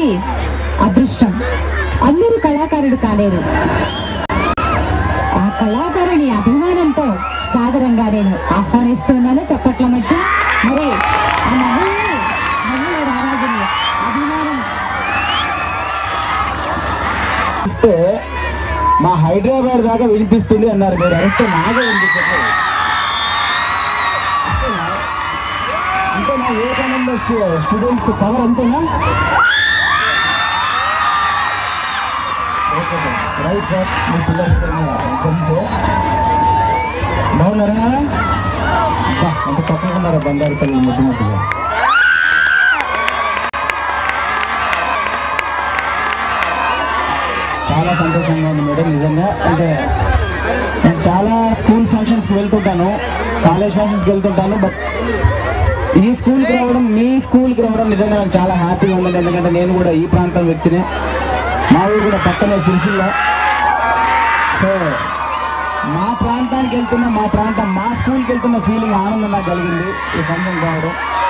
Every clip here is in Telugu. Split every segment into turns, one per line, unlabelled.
అదృష్టం అందరూ కళాకారుడు కాలేరు ఆ కళాకారుని అభిమానంతో సాదరంగా నేను ఆహ్వానిస్తున్నాను చప్పట్ల మధ్య మరి ఆ మహిళ మహిళ రారాజుని అభిమానం
ఇస్తే మా హైదరాబాద్ దాకా వినిపిస్తుంది అన్నారు మీరు అరిస్తే నాగే వినిపించట్లేదు అంటే నా వివేకానంద స్టూ- స్టూడెంట్స్ పవర్ అంతేనా ఓకే సార్ రైట్ సార్ మీ పిల్లలు చెప్తే బాగున్నారా బా, ఎంత చక్కగా ఉన్నారా బంగారు పిల్లలు ముద్దు ముద్దుగా చాలా సంతోషంగా ఉంది మేడం నిజంగా అంటే నేను చాలా స్కూల్ ఫంక్షన్స్కి వెళ్తుంటాను కాలేజ్ ఫంక్షన్స్కి వెళ్తుంటాను బట్ ఈ స్కూల్కి రావడం మీ స్కూల్కి రావడం నిజంగా నాకు చాలా హ్యాపీగా ఉందండి ఎందుకంటే నేను కూడా ఈ ప్రాంతం వ్యక్తిని మా ఊరు కూడా పక్కనే సిరిసిల్ల సో మా ప్రాంతానికి వెళ్తున్న మా ప్రాంతం మా స్కూల్కి వెళ్తున్న ఫీలింగ్ ఆనందం నాకు కలిగింది ఈ ఫంక్షన్ రావడం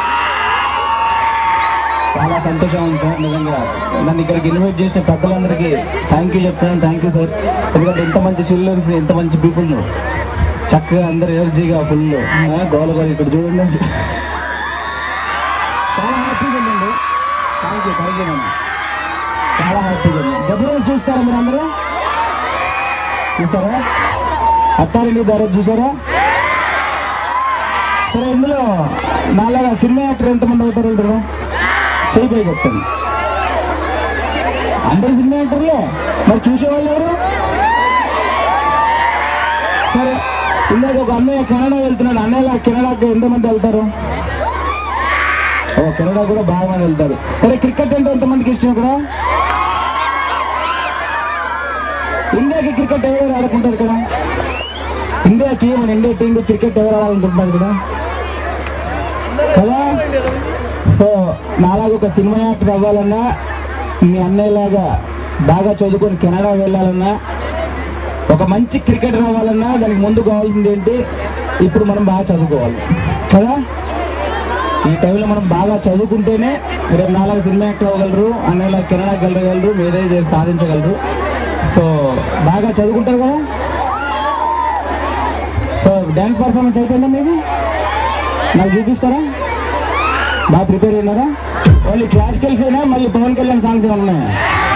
చాలా సంతోషం ఉంది సార్ నిజంగా నన్ను ఇక్కడికి ఇన్వైట్ చేసిన పెద్దలందరికీ థ్యాంక్ యూ చెప్తాను థ్యాంక్ యూ సార్ ఎందుకంటే ఇంత మంచి చిల్డ్రన్స్ ఇంత మంచి పీపుల్ చక్కగా అందరు ఎనర్జీగా ఫుల్ గోల గోల ఇక్కడ చూడండి చాలా హ్యాపీగా ఉందండి థ్యాంక్ యూ థ్యాంక్ యూ అండి చాలా హ్యాపీగా ఉంది జబర్దస్త్ చూస్తారా మీరు అందరూ చూస్తారా అత్తారింటి ధర చూసారా సరే ఇందులో నాలాగా సినిమా యాక్టర్ ఎంతమంది అవుతారు ఇందులో చేయి పై చెప్తాను అందరు సినిమా యాక్టర్లే మరి చూసేవాళ్ళు ఎవరు సరే ఇందాక ఒక అన్నయ్య కెనడా వెళ్తున్నాడు అన్నయ్య కెనడాకి ఎంతమంది వెళ్తారు ఓ కెనడా కూడా బాగా మంది వెళ్తారు సరే క్రికెట్ అంటే ఎంతమందికి ఇష్టం ఇక్కడ ఇండియాకి క్రికెట్ ఎవరు ఆడుకుంటారు ఇక్కడ ఇండియాకి మన ఇండియా టీం క్రికెట్ ఎవరు ఆడాలనుకుంటున్నారు ఇక్కడ కదా సో నాలాగా ఒక సినిమా యాక్టర్ అవ్వాలన్నా మీ అన్నయ్యలాగా బాగా చదువుకొని కెనడా వెళ్ళాలన్నా ఒక మంచి క్రికెటర్ అవ్వాలన్నా దానికి ముందు కావాల్సింది ఏంటి ఇప్పుడు మనం బాగా చదువుకోవాలి కదా ఈ టైంలో మనం బాగా చదువుకుంటేనే రేపు నాలుగు సినిమా యాక్టర్ అవ్వగలరు అన్నయ్యలా కెనడాకి వెళ్ళగలరు మీదే సాధించగలరు సో బాగా చదువుకుంటారు కదా సో డ్యాన్స్ పర్ఫార్మెన్స్ అయిపోయిందా మీది నాకు చూపిస్తారా బాగా ప్రిపేర్ అయినారా ఓన్లీ క్లాసికల్స్ అయినా మళ్ళీ పవన్ కళ్యాణ్ సాంగ్స్ ఏమైనా ఉన్నాయా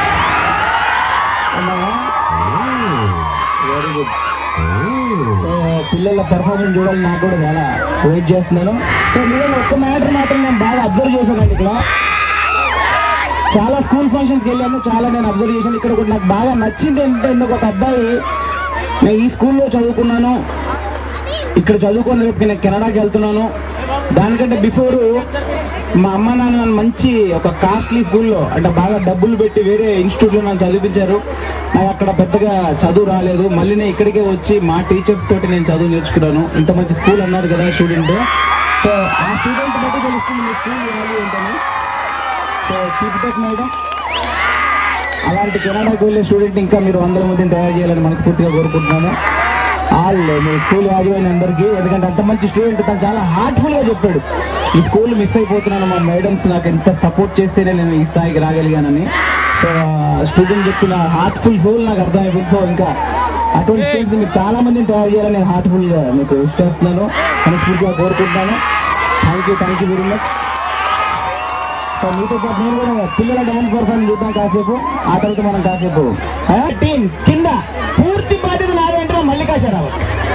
వెరీ గుడ్ సో పిల్లల పర్ఫార్మెన్స్ చూడాలి నాకు కూడా చాలా వెయిట్ చేస్తున్నాను సో మీరు ఒక్క మ్యాటర్ మాత్రం నేను బాగా అబ్జర్వ్ చేశానండి ఇక్కడ చాలా స్కూల్ ఫంక్షన్స్కి వెళ్ళాను చాలా నేను అబ్జర్వ్ చేశాను ఇక్కడ ఒకటి నాకు బాగా నచ్చింది ఏంటంటే ఒక అబ్బాయి నేను ఈ స్కూల్లో చదువుకున్నాను ఇక్కడ చదువుకొని రేపు నేను కెనడాకి వెళ్తున్నాను దానికంటే బిఫోర్ మా అమ్మ నాన్న నన్ను మంచి ఒక కాస్ట్లీ స్కూల్లో అంటే బాగా డబ్బులు పెట్టి వేరే ఇన్స్టిట్యూట్లో నన్ను చదివించారు నాకు అక్కడ పెద్దగా చదువు రాలేదు మళ్ళీ నేను ఇక్కడికే వచ్చి మా టీచర్స్ తోటి నేను చదువు నేర్చుకున్నాను ఇంత మంచి స్కూల్ అన్నారు కదా స్టూడెంట్ సో ఆ స్టూడెంట్ బట్టి తెలుస్తుంది మీ స్కూల్ వాల్యూ ఏంటని సో కీప్ దట్ మేడం అలాంటి కెనడాకి వెళ్ళే స్టూడెంట్ ఇంకా మీరు వందల మందిని తయారు చేయాలని మనస్ఫూర్తిగా కోరుకుంటున్నాను ఆల్ మీ స్కూల్ యాజమాన్య అందరికీ ఎందుకంటే అంత మంచి స్టూడెంట్ తను చాలా హార్ట్ఫుల్ గా చెప్పాడు ఈ స్కూల్ మిస్ అయిపోతున్నాను మా మేడమ్స్ నాకు ఎంత సపోర్ట్ చేస్తేనే నేను ఈ స్థాయికి రాగలిగానని సో స్టూడెంట్ చెప్పిన హార్ట్ఫుల్ సోల్ నాకు అర్థమైపోయింది సో ఇంకా అటువంటి స్టూడెంట్స్ మీరు చాలా మందిని తయారు చేయాలని నేను హార్ట్ఫుల్ గా మీకు విష్ చేస్తున్నాను మనస్ఫూర్తిగా కోరుకుంటున్నాను thank you thank you very much so మీతో పాటు నేను కూడా పిల్లల డాన్స్ పర్ఫార్మెన్స్ చూద్దాం కాసేపు ఆ తర్వాత మనం కాసేపు టీం కింద పూర్తి బాధ్యత నాదే అంటే మల్లికాశారావు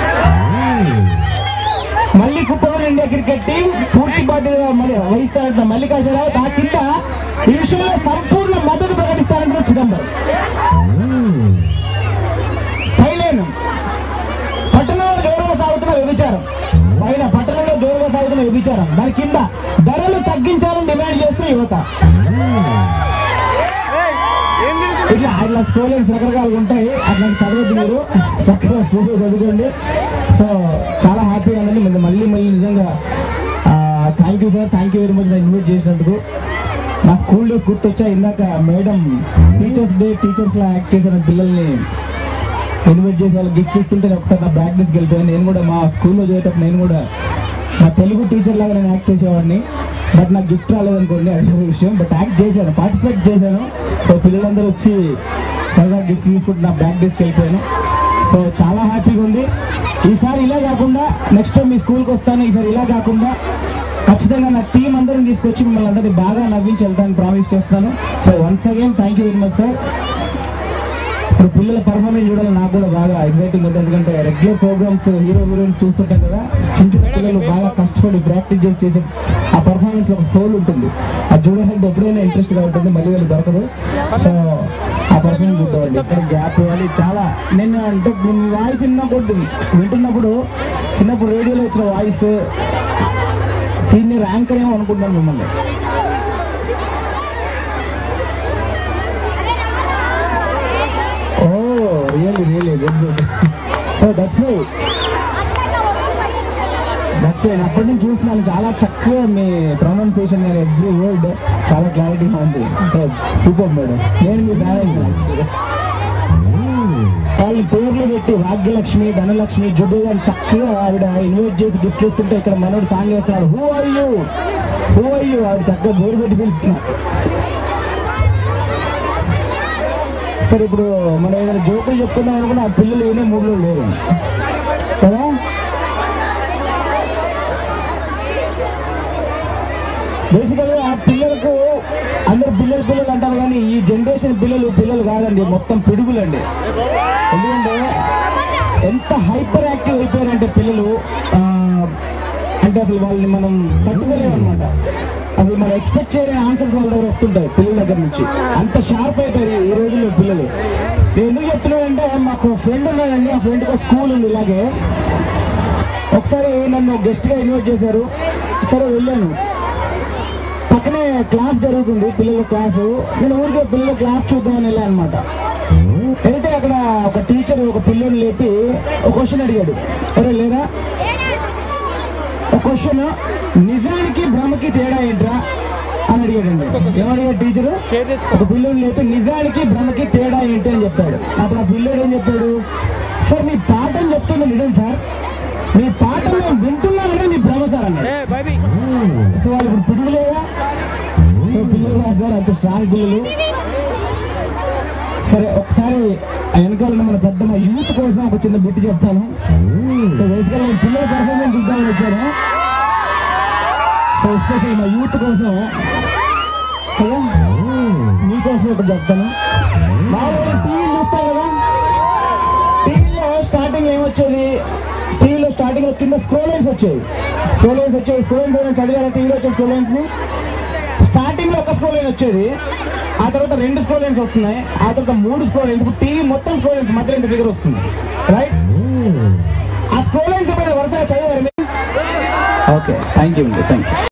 మళ్ళీ కుప్పవరం ఇండియా క్రికెట్ టీం పూర్తి బాధ్యత మళ్ళీ వహిస్తారంట మల్లికాశారావు ఆ కింద ఈ విషయంలో సంపూర్ణ మద్దతు ప్రకటిస్తారంటే చిదంబరం పైలేను పట్టణంలో జోరుగా సాగుతున్న వ్యభిచారం పైన పట్టణంలో జోరుగా సాగుతున్న వ్యభిచారం దాని కింద ధరలు తగ్గించాలని డిమాండ్ చేస్తూ యువత ఇట్లా అట్లా స్కూల్స్ రకరకాలుగా ఉంటాయి అట్లాంటి చదవద్దు మీరు చక్కగా స్కూల్ చదువుకోండి సో చాలా హ్యాపీగా ఉందండి మళ్ళీ మళ్ళీ మళ్ళీ నిజంగా thank you sir thank you very much invite చేసినందుకు నా స్కూల్ డేస్ గుర్తొచ్చా ఇందాక మేడం టీచర్స్ డే టీచర్స్ లా యాక్ట్ చేసిన పిల్లల్ని ఇన్వైట్ చేసి వాళ్ళు గిఫ్ట్ ఇస్తుంటే నేను ఒకసారి నా బ్యాగ్ తీసుకు వెళ్ళిపోయాను నేను కూడా మా స్కూల్లో చదివేటప్పుడు నేను కూడా మా తెలుగు టీచర్ లాగా నేను యాక్ట్ చేసేవాడిని బట్ నాకు గిఫ్ట్ రాలేదనుకోండి అది వేరే విషయం బట్ యాక్ట్ చేశాను పార్టిసిపేట్ చేశాను సో పిల్లలందరూ వచ్చి సరదా గిఫ్ట్ తీసుకుంటూ నా బ్యాగ్ తీసుకెళ్ళిపోయాను సో చాలా హ్యాపీగా ఉంది ఈసారి ఇలా కాకుండా నెక్స్ట్ టైం మీ స్కూల్కి వస్తాను ఈసారి ఇలా కాకుండా ఖచ్చితంగా నా టీం అందరిని తీసుకొచ్చి మిమ్మల్ని అందరినీ బాగా నవ్వించి వెళ్తాను ప్రామిస్ చేస్తాను so once again thank you very much sir ఇప్పుడు పిల్లల పర్ఫార్మెన్స్ చూడాలి నాకు కూడా బాగా ఎగ్జైటింగ్ ఉంది ఎందుకంటే రెగ్యులర్ ప్రోగ్రామ్స్ హీరో హీరోయిన్ చూస్తుంటాం కదా చిన్న చిన్న పిల్లలు బాగా కష్టపడి ప్రాక్టీస్ చేసి చేసే ఆ పర్ఫార్మెన్స్ ఒక సోల్ ఉంటుంది అది చూడాలంటే ఎప్పుడైనా ఇంట్రెస్ట్ గా ఉంటుంది మళ్ళీ వెళ్ళి దొరకదు సో ఆ పర్ఫార్మెన్స్ చూద్దామండి ఎక్కడ గ్యాప్ ఇవ్వాలి చాలా నేను అంటే మీ వాయిస్ విన్నప్పుడు వింటున్నప్పుడు చిన్నప్పుడు రేడియోలో వచ్చిన వాయిస్ సీనియర్ యాంకర్ ఏమో అనుకుంటాను మిమ్మల్ని oh really really very good so that's that's నేను అప్పటి నుంచి చూస్తున్నాను చాలా చక్కగా మీ ప్రొనౌన్సియేషన్ నేను ఎవ్రీ వర్డ్ చాలా క్లారిటీగా ఉంది సూపర్ మేడం నేను మీ బ్యాలెన్స్ యాక్చువల్గా వాళ్ళ పేర్లు పెట్టి భాగ్యలక్ష్మి ధనలక్ష్మి జుడ్డు అని చక్కగా ఆవిడ ఇన్వైట్ చేసి గిఫ్ట్ ఇస్తుంటే ఇక్కడ మనోడు సాంగ్ వేస్తున్నాడు who are you who are you ఆవిడ చక్కగా పేరు పెట్టి పిలుస్తున్నారు సరే ఇప్పుడు మనం ఏదైనా జోకులు చెప్తున్నాం అనుకున్నా ఆ పిల్లలు వినే మూడులో లేరు కదా బేసికల్గా ఆ పిల్లలకు అందరు పిల్లలు పిల్లలు అంటారు కానీ ఈ జనరేషన్ పిల్లలు పిల్లలు కాదండి మొత్తం పిడుగులండి ఎందుకంటే ఎంత హైపర్ యాక్టివ్ అయిపోయారంటే పిల్లలు ఆ, అంటే అసలు వాళ్ళని మనం తట్టుకోలేము అనమాట అసలు మనం ఎక్స్పెక్ట్ చేయలేని ఆన్సర్స్ వాళ్ళ దగ్గర వస్తుంటాయి పిల్లల దగ్గర నుంచి అంత షార్ప్ అయిపోయారు ఈ రోజుల్లో పిల్లలు నేను ఎందుకు చెప్తున్నానంటే మాకు ఫ్రెండ్ ఉన్నాడండి ఆ ఫ్రెండ్కి ఒక స్కూల్ ఉంది ఇలాగే ఒకసారి నన్ను గెస్ట్ గా ఇన్వైట్ చేశారు సరే వెళ్ళాను పక్కనే క్లాస్ జరుగుతుంది పిల్లల క్లాసు నేను ఊరికే పిల్లల క్లాస్ చూద్దామని వెళ్ళాను అనమాట అయితే అక్కడ ఒక టీచర్ ఒక పిల్లని లేపి ఒక క్వశ్చన్ అడిగాడు అరే లేదా ఒక క్వశ్చన్ నిజానికి భ్రమకి తేడా ఏంట్రా అని అడిగాడండి ఏమడిగాడు టీచరు ఒక పిల్లోని లేపి నిజానికి భ్రమకి తేడా ఏంటి అని చెప్పాడు అప్పుడు ఆ పిల్లోడు ఏం చెప్పాడు సార్ మీ పాఠం చెప్తుంది నిజం సార్ మీ పాఠం నేను వింటున్నాననే మీ భ్రమ సార్ అన్నాడు సో వాళ్ళు ఇప్పుడు పిడుగులేదా సో పిల్లలు రాస్తారు అంత స్ట్రాంగ్ పిల్లలు సరే ఒకసారి ఆ వెనకాల ఉన్న మన పెద్ద మా యూత్ కోసం ఒక చిన్న బిట్టు చెప్తాను సో బేసికల్ నేను పిల్లల పర్ఫార్మెన్స్ చూద్దామని వచ్చాను సో ఎస్పెషల్ మా యూత్ కోసం కదా మీకోసం ఒకటి చెప్తాను మా టీవీ చూస్తాం కదా టీవీలో స్టార్టింగ్ ఏమొచ్చేది టీవీలో స్టార్టింగ్ లో కింద స్క్రోల్ లైన్స్ వచ్చేవి స్క్రోల్ లైన్స్ వచ్చేవి స్క్రోల్ లైన్స్ చదివారా టీవీలో వచ్చే స్క్రోల్ లైన్స్ ని స్టార్టింగ్ లో ఒక స్క్రోల్ లైన్ వచ్చేది ఆ తర్వాత రెండు స్క్రోల్ లైన్స్ వస్తున్నాయి ఆ తర్వాత మూడు స్క్రోల్ లైన్స్ ఇప్పుడు టీవీ మొత్తం స్క్రోల్ లైన్స్ మధ్య రెండు ఫిగర్ వస్తుంది రైట్ ఆ స్క్రోల్ లైన్స్ ఎప్పుడైనా వరుసగా చదివారు ఓకే థ్యాంక్ యూ అండి థ్యాంక్ యూ